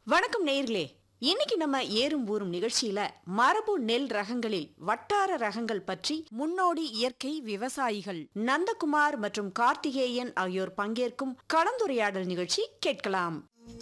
வணக்கம் நேயர்களே இன்னைக்கு நம்ம ஏறும் ஊரும் நிகழ்ச்சியில மரபு நெல் ரகங்களில் வட்டார ரகங்கள் பற்றி முன்னோடி இயற்கை விவசாயிகள் நந்தகுமார் மற்றும் கார்த்திகேயன் ஆகியோர் பங்கேற்கும் கலந்துரையாடல் நிகழ்ச்சி கேட்கலாம்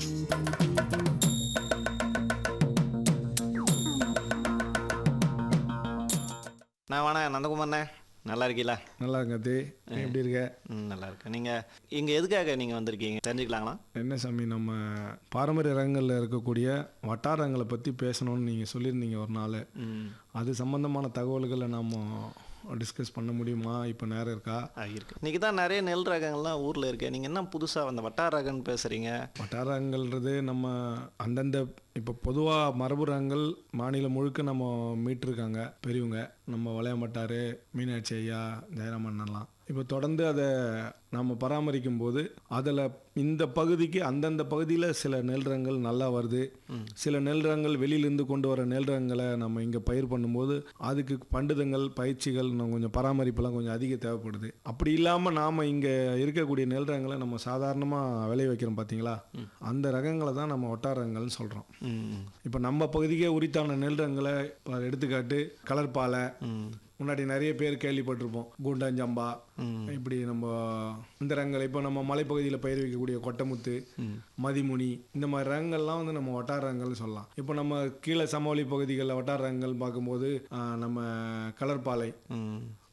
நான் வேணா நந்தகுமார்ண்ணே நல்லா இருக்கீங்களா நல்லா இருக்க தே நீ எப்படி இருக்க ம் நல்லா இருக்கேன் நீங்கள் இங்கே எதுக்காக நீங்கள் வந்திருக்கீங்க தெரிஞ்சுக்கலாங்களா என்ன சாமி நம்ம பாரம்பரிய ரகங்களில் இருக்கக்கூடிய வட்டாரங்களை பற்றி பேசணும்னு நீங்கள் சொல்லியிருந்தீங்க ஒரு நாள் ம் அது சம்மந்தமான தகவல்களை நாம் டிஸ்கஸ் பண்ண முடியுமா இப்போ நேரம் இருக்கா ஆ, இருக்கு இன்றைக்கி தான் நிறைய நெல் ரகங்கள்லாம் ஊரில் இருக்கு நீங்கள் என்ன புதுசாக அந்த வட்டார ரகம்னு பேசுகிறீங்க வட்டாரங்கள்ன்றது நம்ம அந்தந்த இப்போ பொதுவாக மரபு ரகங்கள் மாநிலம் முழுக்க நம்ம மீட்டிருக்காங்க பெரியவங்க நம்ம வளையமட்டார் மீனாட்சி ஐயா ஜெயராமண்ணலாம் இப்போ தொடர்ந்து அதை நம்ம பராமரிக்கும் போது அதில் இந்த பகுதிக்கு அந்தந்த பகுதியில் சில நெல் ரகங்கள் நல்லா வருது சில நெல் ரகங்கள் வெளியிலேருந்து கொண்டு வர நெல் ரகங்களை நம்ம இங்கே பயிர் பண்ணும்போது அதுக்கு பண்டுதங்கள் பயிற்சிகள் இன்னும் கொஞ்சம் பராமரிப்பெல்லாம் கொஞ்சம் அதிக தேவைப்படுது அப்படி இல்லாமல் நாம் இங்கே இருக்கக்கூடிய நெல் ரகங்களை நம்ம சாதாரணமாக விளைய வைக்கிறோம் பார்த்தீங்களா அந்த ரகங்களை தான் நம்ம ஒட்டார ரகங்கள்னு சொல்கிறோம் ம் இப்போ நம்ம பகுதிக்கே உரித்தான நெல் ரகங்களை இப்போ எடுத்துக்காட்டு கலர் பாலை ம் முன்னாடி நிறைய பேர் கேள்விப்பட்டிருப்போம் குண்டஞ்சம்பா இப்படி நம்ம இந்த ரகங்கள் இப்போ நம்ம மலைப்பகுதியில் பயிர் வைக்கக்கூடிய கொட்டமுத்து மதிமுனி இந்த மாதிரி ரகங்கள்லாம் வந்து நம்ம வட்டார ரகங்கள்னு சொல்லலாம் இப்போ நம்ம கீழே சமவெளி பகுதிகளில் வட்டார ரகங்கள் பார்க்கும்போது ஆ, நம்ம கலர்பாலை ம்